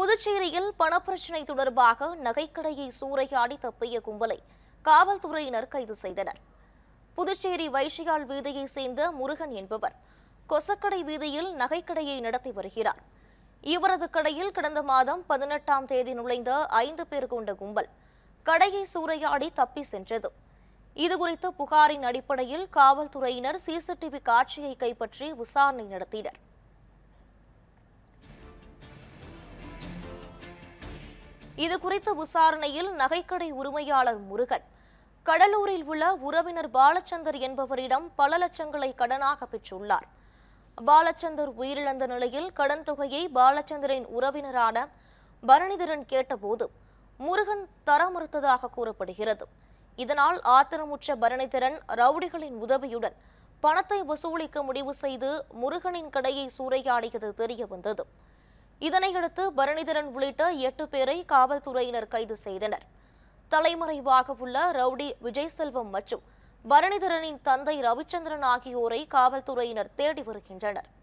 புதுச்சேரியில் பணப்பிரச்சினை தொடர்பாக நகைக்கடையை சூறையாடி தப்பிய கும்பலை காவல்துறையினர் கைது செய்தனர் புதுச்சேரி வைஷியாள் வீதியை சேர்ந்த முருகன் என்பவர் கொசக்கடை வீதியில் நகைக்கடையை நடத்தி வருகிறார் இவரது கடையில் கடந்த மாதம் பதினெட்டாம் தேதி நுழைந்த ஐந்து பேர் கொண்ட கும்பல் கடையை சூறையாடி தப்பி சென்றது இதுகுறித்து புகாரின் அடிப்படையில் காவல்துறையினர் சிசிடிவி காட்சியை கைப்பற்றி விசாரணை நடத்தினர் இது குறித்த விசாரணையில் நகைக்கடை உரிமையாளர் முருகன் கடலூரில் உள்ள உறவினர் பாலச்சந்தர் என்பவரிடம் பல லட்சங்களை கடனாக பெற்றுள்ளார் பாலச்சந்தர் உயிரிழந்த நிலையில் கடன் தொகையை பாலச்சந்தரின் உறவினரான பரணிதரன் கேட்டபோது முருகன் தர மறுத்ததாக கூறப்படுகிறது இதனால் ஆத்திரமுற்ற பரணிதரன் ரவுடிகளின் உதவியுடன் பணத்தை வசூலிக்க முடிவு செய்து முருகனின் கடையை சூறையாடியது தெரிய வந்தது இதனையடுத்து பரணிதரன் உள்ளிட்ட எட்டு பேரை காவல்துறையினர் கைது செய்தனர் தலைமறைவாக உள்ள ரவுடி விஜய் செல்வம் மற்றும் பரணிதரனின் தந்தை ரவிச்சந்திரன் ஆகியோரை காவல்துறையினர் தேடி வருகின்றனர்